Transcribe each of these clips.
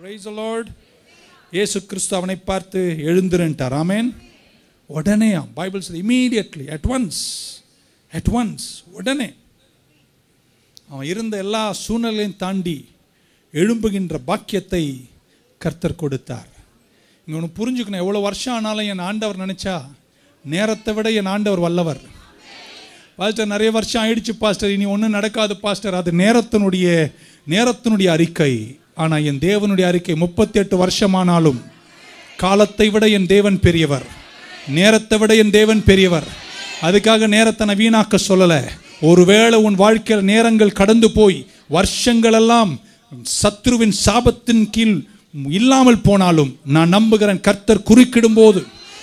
Praise the Lord. இயேசு கிறிஸ்து அவனை பார்த்து எழுந்திருன்ட்டார் ஆமென் உடனே Bible immediately at once at once உடனே அவன் இருந்த எல்லா சூழ்நிலையும் தாண்டி எழும்புகின்ற பாக்கியத்தை கர்த்தர் கொடுத்தார் இங்கே ஒன்று புரிஞ்சுக்கணும் எவ்வளோ வருஷம் ஆனாலும் என் ஆண்டவர் நினச்சா நேரத்தை விட என் ஆண்டவர் வல்லவர் பாஸ்டர் நிறைய வருஷம் ஆயிடுச்சு பாஸ்டர் இனி ஒன்றும் நடக்காது பாஸ்டர் அது நேரத்தினுடைய நேரத்தினுடைய அறிக்கை ஆனால் என் தேவனுடைய அறிக்கை முப்பத்தி எட்டு வருஷமானாலும் காலத்தை விட என் தேவன் பெரியவர் நேரத்தை விட என் தேவன் பெரியவர் அதுக்காக நேரத்தை நான் வீணாக்க சொல்லலை ஒருவேளை உன் வாழ்க்கையில் நேரங்கள் கடந்து போய் வருஷங்களெல்லாம் சத்ருவின் சாபத்தின் கீழ் இல்லாமல் போனாலும் நான் நம்புகிறேன் கர்த்தர் குறுக்கிடும் போது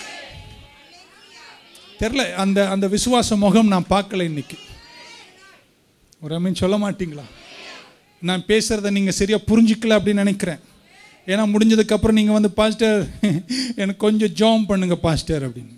தெரில அந்த அந்த விசுவாச முகம் நான் பார்க்கல இன்னைக்கு ஒரு அமீன் சொல்ல மாட்டீங்களா நான் பேசுகிறத நீங்கள் சரியாக புரிஞ்சிக்கல அப்படின்னு நினைக்கிறேன் ஏன்னா முடிஞ்சதுக்கப்புறம் நீங்கள் வந்து பாஸ்டர் எனக்கு கொஞ்சம் ஜாம் பண்ணுங்க பாஸ்டர் அப்படின்னு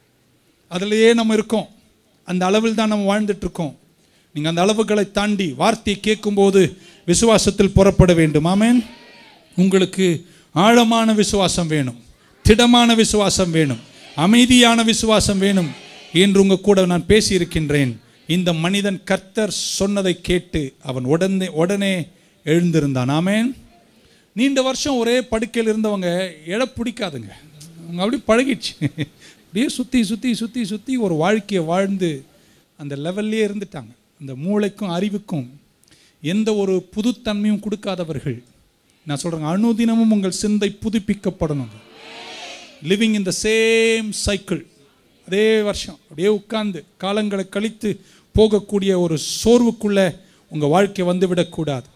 அதிலேயே நம்ம இருக்கோம் அந்த அளவில் தான் நம்ம வாழ்ந்துட்டு இருக்கோம் நீங்கள் அந்த அளவுகளை தாண்டி வார்த்தையை கேட்கும்போது விசுவாசத்தில் புறப்பட வேண்டும் ஆமேன் உங்களுக்கு ஆழமான விசுவாசம் வேணும் திடமான விசுவாசம் வேணும் அமைதியான விசுவாசம் வேணும் என்று உங்க கூட நான் பேசியிருக்கின்றேன் இந்த மனிதன் கர்த்தர் சொன்னதை கேட்டு அவன் உடனே உடனே எழுந்திருந்தான் ஆமேன் நீண்ட வருஷம் ஒரே படுக்கையில் இருந்தவங்க எழ பிடிக்காதுங்க அவங்க அப்படி பழகிடுச்சு அப்படியே சுற்றி சுற்றி சுற்றி சுற்றி ஒரு வாழ்க்கையை வாழ்ந்து அந்த லெவல்லே இருந்துட்டாங்க அந்த மூளைக்கும் அறிவுக்கும் எந்த ஒரு புதுத்தன்மையும் கொடுக்காதவர்கள் நான் சொல்கிறேங்க அனுதினமும் உங்கள் சிந்தை புதுப்பிக்கப்படணும் living in the same cycle அதே வருஷம் அப்படியே உட்கார்ந்து காலங்களை கழித்து போகக்கூடிய ஒரு சோர்வுக்குள்ளே உங்கள் வாழ்க்கை வந்து விடக்கூடாது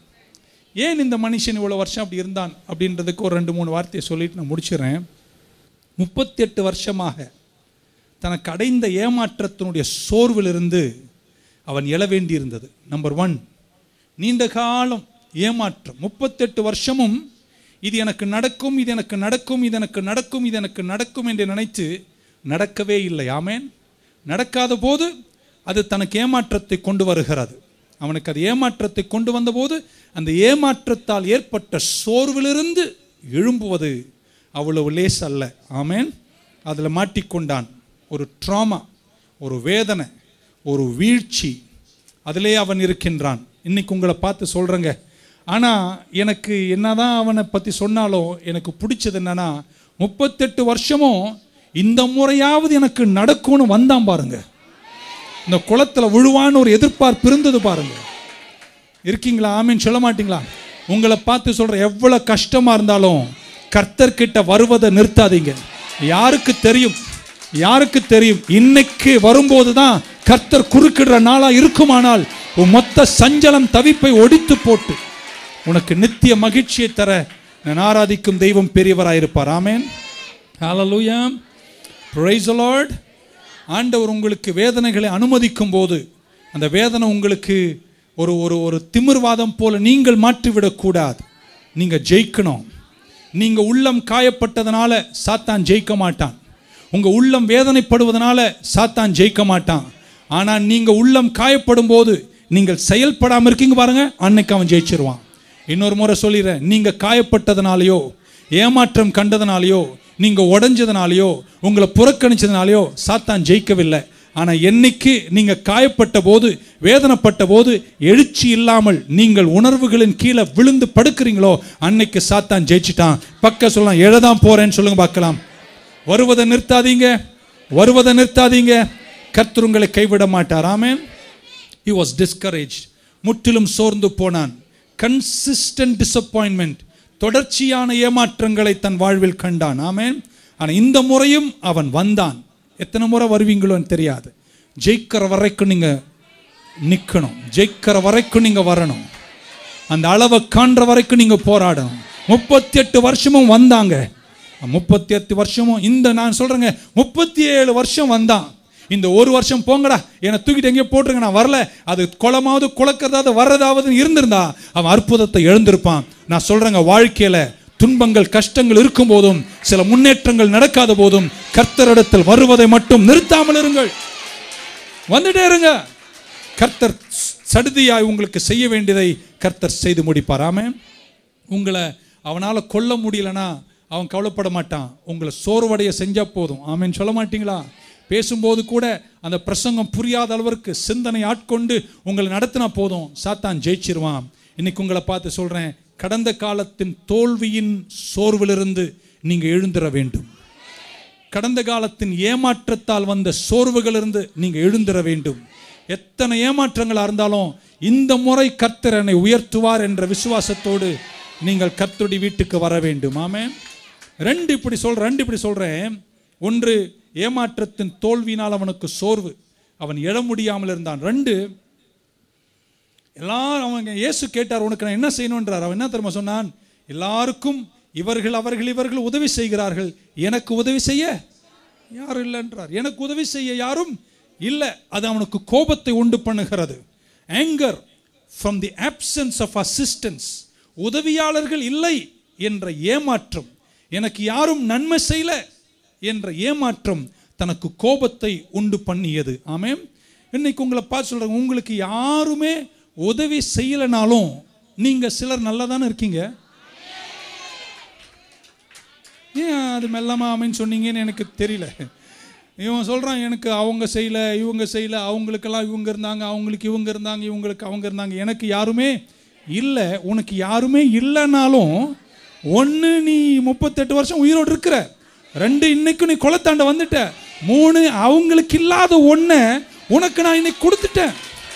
ஏன் இந்த மனுஷன் இவ்வளோ வருஷம் அப்படி இருந்தான் அப்படின்றதுக்கு ஒரு ரெண்டு மூணு வார்த்தையை சொல்லிட்டு நான் முடிச்சிடுறேன் முப்பத்தெட்டு வருஷமாக தனக்கு அடைந்த ஏமாற்றத்தினுடைய சோர்விலிருந்து அவன் எழ வேண்டியிருந்தது நம்பர் ஒன் நீண்ட காலம் ஏமாற்றம் முப்பத்தெட்டு வருஷமும் இது எனக்கு நடக்கும் இது எனக்கு நடக்கும் இது எனக்கு நடக்கும் இது எனக்கு நடக்கும் என்று நினைத்து நடக்கவே இல்லை ஆமேன் நடக்காத போது அது தனக்கு ஏமாற்றத்தை கொண்டு வருகிறது அவனுக்கு அது ஏமாற்றத்தை கொண்டு வந்தபோது அந்த ஏமாற்றத்தால் ஏற்பட்ட சோர்விலிருந்து எழும்புவது அவ்வளவு லேஸ் அல்ல ஆமேன் அதில் மாட்டிக்கொண்டான் ஒரு ட்ராமா ஒரு வேதனை ஒரு வீழ்ச்சி அதிலே அவன் இருக்கின்றான் இன்னைக்கு உங்களை பார்த்து சொல்கிறேங்க ஆனால் எனக்கு என்னதான் அவனை பற்றி சொன்னாலும் எனக்கு பிடிச்சது என்னன்னா முப்பத்தெட்டு வருஷமும் இந்த முறையாவது எனக்கு நடக்கும்னு வந்தான் பாருங்க இந்த குளத்துல விழுவான்னு ஒரு எதிர்பார்ப்பு இருந்தது பாருங்க இருக்கீங்களா ஆமீன் சொல்ல மாட்டீங்களா உங்களை பார்த்து சொல்ற எவ்வளவு கஷ்டமா இருந்தாலும் கர்த்தர்கிட்ட வருவதை நிறுத்தாதீங்க யாருக்கு தெரியும் யாருக்கு தெரியும் இன்னைக்கு வரும்போது தான் கர்த்தர் குறுக்கிடுற நாளா இருக்குமானால் உன் மொத்த சஞ்சலம் தவிப்பை ஒடித்து போட்டு உனக்கு நித்திய மகிழ்ச்சியை தர நான் ஆராதிக்கும் தெய்வம் பெரியவராயிருப்பார் ஆமேன் ஹalleluya praise the lord ஆண்டவர் உங்களுக்கு வேதனைகளை அனுமதிக்கும் போது அந்த வேதனை உங்களுக்கு ஒரு ஒரு ஒரு திமிர்வாதம் போல நீங்கள் மாற்றிவிடக்கூடாது நீங்க ஜெயிக்கணும் நீங்க உள்ளம் காயப்பட்டதனால சாத்தான் ஜெயிக்க மாட்டான் உங்க உள்ளம் வேதனைப்படுவதனால சாத்தான் ஜெயிக்க மாட்டான் ஆனா நீங்க உள்ளம் காயப்படும் போது நீங்கள் செயல்படாம இருக்கீங்க பாருங்க அன்னைக்கு அவன் ஜெயிச்சிருவான் இன்னொரு முறை சொல்லிடுறேன் நீங்க காயப்பட்டதுனாலயோ ஏமாற்றம் கண்டதுனாலயோ நீங்க உடைஞ்சதுனாலயோ உங்களை புறக்கணிச்சதுனாலயோ சாத்தான் ஜெயிக்கவில்லை ஆனா என்னைக்கு நீங்க காயப்பட்ட போது வேதனைப்பட்ட போது எழுச்சி இல்லாமல் நீங்கள் உணர்வுகளின் கீழே விழுந்து படுக்கிறீங்களோ அன்னைக்கு சாத்தான் ஜெயிச்சிட்டான் பக்க சொல்லலாம் எழதான் போறேன்னு சொல்லுங்க பார்க்கலாம் வருவதை நிறுத்தாதீங்க வருவதை நிறுத்தாதீங்க கர்த்தர் உங்களை கைவிட மாட்டார் ஆமென் he was discouraged முற்றிலும் சோர்ந்து போனான் கன்சிஸ்டன்ட் டிசப்பாயின்மெண்ட் தொடர்ச்சியான ஏமாற்றங்களை தன் வாழ்வில் கண்டான் ஆமென் ஆனால் இந்த முறையும் அவன் வந்தான் எத்தனை முறை வருவீங்களோன்னு தெரியாது ஜெயிக்கிற வரைக்கும் நீங்க நிற்கணும் ஜெயிக்கிற வரைக்கும் நீங்க வரணும் அந்த அளவை காண்ற வரைக்கும் நீங்க போராடணும் முப்பத்தி எட்டு வருஷமும் வந்தாங்க முப்பத்தி எட்டு வருஷமும் இந்த நான் சொல்றேங்க முப்பத்தி ஏழு வருஷம் வந்தான் இந்த ஒரு வருஷம் போங்கடா என்னை தூக்கிட்டு எங்கேயோ போட்டுருங்க நான் வரல அது குளமாவது குளக்கிறதாவது வர்றதாவது இருந்திருந்தா அவன் அற்புதத்தை எழுந்திருப்பான் நான் சொல்றேங்க வாழ்க்கையில துன்பங்கள் கஷ்டங்கள் இருக்கும் போதும் சில முன்னேற்றங்கள் நடக்காத போதும் கர்த்தரிடத்தில் வருவதை மட்டும் நிறுத்தாமல் இருங்கள் வந்துட்டே இருங்க கர்த்தர் சடுதியாய் உங்களுக்கு செய்ய வேண்டியதை கர்த்தர் செய்து முடிப்பார் ஆமென் உங்களை அவனால் கொல்ல முடியலனா அவன் கவலைப்பட மாட்டான் உங்களை சோர்வடைய செஞ்சா போதும் ஆமென் சொல்ல மாட்டீங்களா பேசும்போது கூட அந்த பிரசங்கம் புரியாத அளவிற்கு சிந்தனை ஆட்கொண்டு உங்களை நடத்தினா போதும் சாத்தான் ஜெயிச்சிருவான் இன்னைக்கு உங்களை பார்த்து சொல்றேன் கடந்த காலத்தின் தோல்வியின் சோர்விலிருந்து நீங்க எழுந்திர வேண்டும் கடந்த காலத்தின் ஏமாற்றத்தால் வந்த சோர்வுகளிலிருந்து நீங்க எழுந்திர வேண்டும் எத்தனை ஏமாற்றங்களா இருந்தாலும் இந்த முறை கர்த்தர் என்னை உயர்த்துவார் என்ற விசுவாசத்தோடு நீங்கள் கர்த்தருடைய வீட்டுக்கு வர வேண்டும் ஆமே ரெண்டு இப்படி சொல்றேன் ரெண்டு இப்படி சொல்றேன் ஒன்று ஏமாற்றத்தின் தோல்வியினால் அவனுக்கு சோர்வு அவன் எழ முடியாமல் இருந்தான் ரெண்டு எல்லாரும் அவங்க இயேசு கேட்டார் உனக்கு நான் என்ன செய்யணுன்றார் அவன் என்ன தெரியுமா சொன்னான் எல்லாருக்கும் இவர்கள் அவர்கள் இவர்கள் உதவி செய்கிறார்கள் எனக்கு உதவி செய்ய யாரும் இல்லைன்றார் எனக்கு உதவி செய்ய யாரும் இல்லை அது அவனுக்கு கோபத்தை உண்டு பண்ணுகிறது anger from the absence of assistance உதவியாளர்கள் இல்லை என்ற ஏமாற்றம் எனக்கு யாரும் நன்மை செய்யல என்ற ஏமாற்றம் தனக்கு கோபத்தை உண்டு பண்ணியது ஆமென் இன்னைக்கு உங்களை பார்த்து சொல்றேன் உங்களுக்கு யாருமே உதவி செய்யலைனாலும் நீங்க சிலர் நல்லா தானே இருக்கீங்க ஏன் அது மெல்லமா ஆமைன்னு சொன்னீங்கன்னு எனக்கு தெரியல இவன் சொல்கிறான் எனக்கு அவங்க செய்யல இவங்க செய்யல அவங்களுக்கெல்லாம் இவங்க இருந்தாங்க அவங்களுக்கு இவங்க இருந்தாங்க இவங்களுக்கு அவங்க இருந்தாங்க எனக்கு யாருமே இல்லை உனக்கு யாருமே இல்லைனாலும் ஒன்று நீ முப்பத்தெட்டு வருஷம் உயிரோடு இருக்கிற ரெண்டு இன்னைக்கு நீ குளத்தாண்ட வந்துட்ட மூணு அவங்களுக்கு இல்லாத ஒன்றை உனக்கு நான் இன்னைக்கு கொடுத்துட்டேன்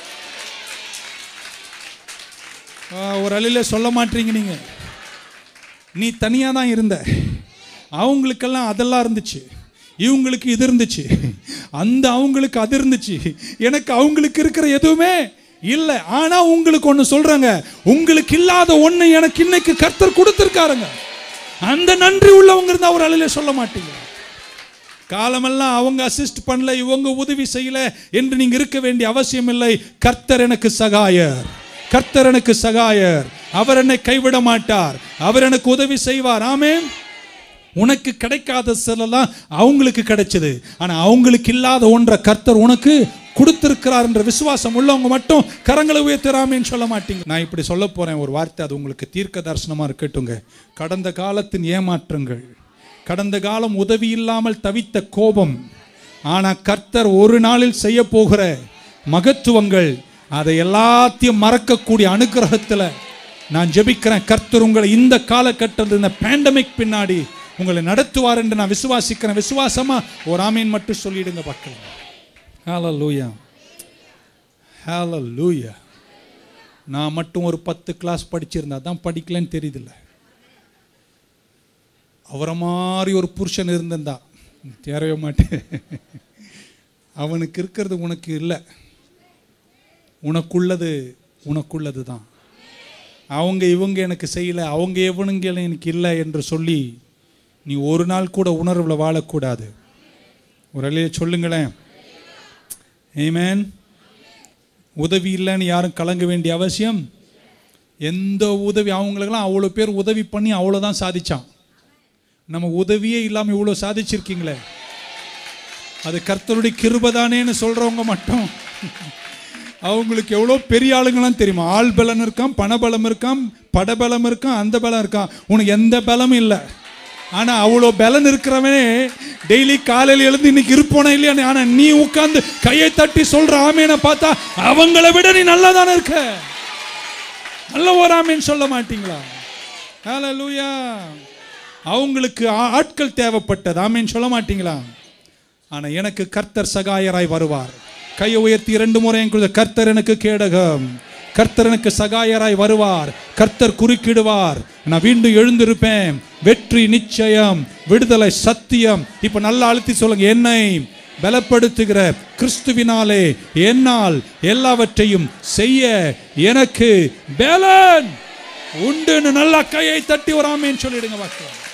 ஆ, ஒரு அழில சொல்ல மாட்டீங்க நீங்கள் நீ தனியாக தான் இருந்த அவங்களுக்கெல்லாம் அதெல்லாம் இருந்துச்சு இவங்களுக்கு இது இருந்துச்சு அந்த அவங்களுக்கு அது இருந்துச்சு எனக்கு அவங்களுக்கு இருக்கிற எதுவுமே இல்லை ஆனால் உங்களுக்கு ஒன்று சொல்கிறாங்க உங்களுக்கு இல்லாத ஒன்று எனக்கு இன்னைக்கு கர்த்தர் கொடுத்துருக்காருங்க அந்த நன்றி உள்ளவங்க இருந்தால் ஒரு அழில சொல்ல மாட்டீங்க காலமெல்லாம் அவங்க அசிஸ்ட் பண்ணல இவங்க உதவி செய்யல என்று நீங்க இருக்க வேண்டிய அவசியம் இல்லை கர்த்தர் எனக்கு சகாயர் கர்த்தர் எனக்கு சகாயர் அவர் என்னை கைவிட மாட்டார் அவர் எனக்கு உதவி செய்வார் ஆமென் உனக்கு கிடைக்காத சிலலாம் அவங்களுக்கு கிடைச்சது ஆனா அவங்களுக்கு இல்லாத ஒன்றை கர்த்தர் உனக்கு கொடுத்திருக்கிறார் என்ற விசுவாசம் உள்ளவங்க மட்டும் கரங்களை உயர்த்துறாமேன்னு சொல்ல மாட்டீங்க நான் இப்படி சொல்ல போறேன் ஒரு வார்த்தை அது உங்களுக்கு தீர்க்க தரிசனமா இருக்கட்டுங்க கடந்த காலத்தின் ஏமாற்றங்கள் கடந்த காலம் உதவி இல்லாமல் தவித்த கோபம் ஆனா கர்த்தர் ஒரு நாளில் செய்ய போகிற மகத்துவங்கள் அதை எல்லாத்தையும் மறக்கக்கூடிய அனுகிரகத்துல நான் ஜெபிக்கிறேன் கர்த்தர் உங்களை இந்த காலகட்டத்தில் இந்த பேண்டமிக் பின்னாடி உங்களை நடத்துவார் என்று நான் விசுவாசிக்கிறேன் விசுவாசமா ஒரு ஆமீன் மட்டும் சொல்லிடுங்க மக்கள் ஹalleluya ஹalleluya நான் மட்டும் ஒரு பத்து கிளாஸ் படிச்சிருந்தா தான் படிக்கலன்னு தெரியுதுல்ல அவரை மாதிரி ஒரு புருஷன் இருந்திருந்தா தேரவே மாட்டேன் அவனுக்கு இருக்கிறது உனக்கு இல்லை உனக்குள்ளது உனக்குள்ளது தான் அவங்க இவங்க எனக்கு செய்யலை அவங்க எவனுங்க எனக்கு இல்லை என்று சொல்லி நீ ஒரு நாள் கூட உணர்வில் வாழக்கூடாது ஒரு அலைய சொல்லுங்களேன் ஏமேன் உதவி இல்லைன்னு யாரும் கலங்க வேண்டிய அவசியம் எந்த உதவி அவங்களுக்கெல்லாம் அவ்வளோ பேர் உதவி பண்ணி அவ்வளோதான் சாதிச்சான் நம்ம உதவியே இல்லாமல் இவ்வளோ சாதிச்சிருக்கீங்களே அது கர்த்தருடைய கிருபதானேன்னு சொல்கிறவங்க மட்டும் அவங்களுக்கு எவ்வளோ பெரிய ஆளுங்களாம் தெரியுமா ஆள் பலம் இருக்கான் பணபலம் இருக்கான் படபலம் இருக்கான் அந்த பலம் இருக்கான் உனக்கு எந்த பலமும் இல்லை ஆனால் அவ்வளோ பலன் இருக்கிறவனே டெய்லி காலையில் எழுந்து இன்னைக்கு இருப்போனா இல்லையா ஆனால் நீ உட்காந்து கையை தட்டி சொல்ற ஆமேனை பார்த்தா அவங்கள விட நீ நல்லா தானே இருக்க நல்ல ஒரு ஆமேன்னு சொல்ல மாட்டீங்களா ஹalleluya அவங்களுக்கு ஆ- ஆட்கள் தேவைப்பட்டது ஆமேன்னு சொல்ல மாட்டீங்களா ஆனா எனக்கு கர்த்தர் சகாயராய் வருவார் கையை உயர்த்தி இரண்டு முறை என் கொடுத்த கர்த்தர் எனக்கு கேடகம் கர்த்தர் எனக்கு சகாயராய் வருவார் கர்த்தர் குறுக்கிடுவார் நான் மீண்டும் எழுந்திருப்பேன் வெற்றி நிச்சயம் விடுதலை சத்தியம் இப்ப நல்லா அழுத்தி சொல்லுங்க என்னை பலப்படுத்துகிற கிறிஸ்துவினாலே என்னால் எல்லாவற்றையும் செய்ய எனக்கு பலன் உண்டுன்னு நல்லா கையை தட்டி ஒரு ஆமேன்னு சொல்லிடுங்க பார்க்கலாம்